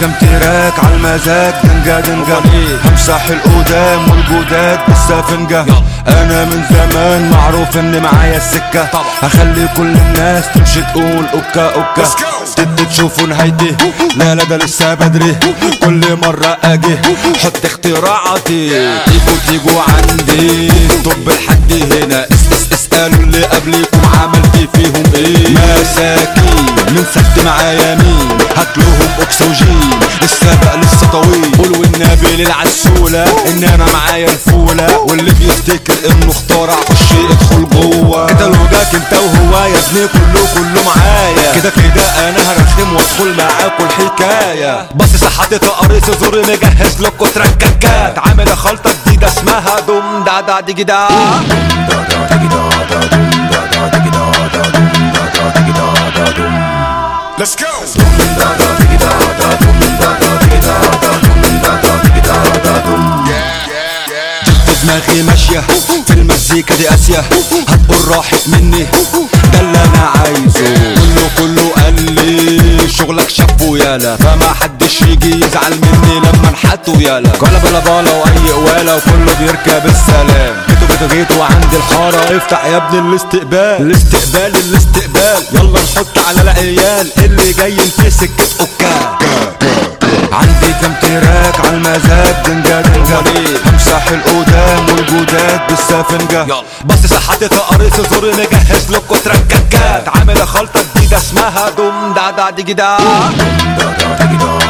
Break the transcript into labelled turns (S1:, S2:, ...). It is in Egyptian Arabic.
S1: كم تراك عالمزاج دنجا دنجا همسح القدام والجداد بالسفنجة انا من زمان معروف ان معايا السكة هخلي كل الناس تمشي تقول اوكا اوكا تد تشوفوا نهايتي لا لا ده لسه بدري كل مرة اجي حط اختراعاتي تيجوا تيجوا عندي طب لحد هنا اس اس اسألوا اللي قبلكم عملت فيهم ايه مساكين من سد معايا مين هاتلهم اكسجين السبق لسه طويل قول والنبي للعسولة ان انا معايا الفولة واللي بيفتكر انه اخترع خش ادخل جوه كتالوجك انت وهو يا ابني كله كله معايا كده كده انا هرخم وادخل معاكوا الحكاية بس صحتي تقريص زوري مجهز لكوا ترككات عامل خلطة جديدة اسمها دوم دا دا ديجي دا
S2: Let's go.
S1: في دماغي ماشية في المزيكا دي اسيا هتقول راحت مني ده اللي انا عايزه كله كله قال لي شغلك شابو يالا فما حدش يجي يزعل مني لما انحتوا يالا قال بلا بالا واي قواله وكله بيركب السلام جيتوا جيتوا جيتوا عند الحارة افتح يا ابني الاستقبال الاستقبال الاستقبال يلا نحط على العيال اللي جاي في سكة اوكا عندي كم تراك عالمزاج دنجا دنجا همسح القدام والجداد بالسفنجة بس صحتي تقريص زوري مجهز لكوا ترككات عامل خلطة جديدة اسمها دوم دا دا ديجي دا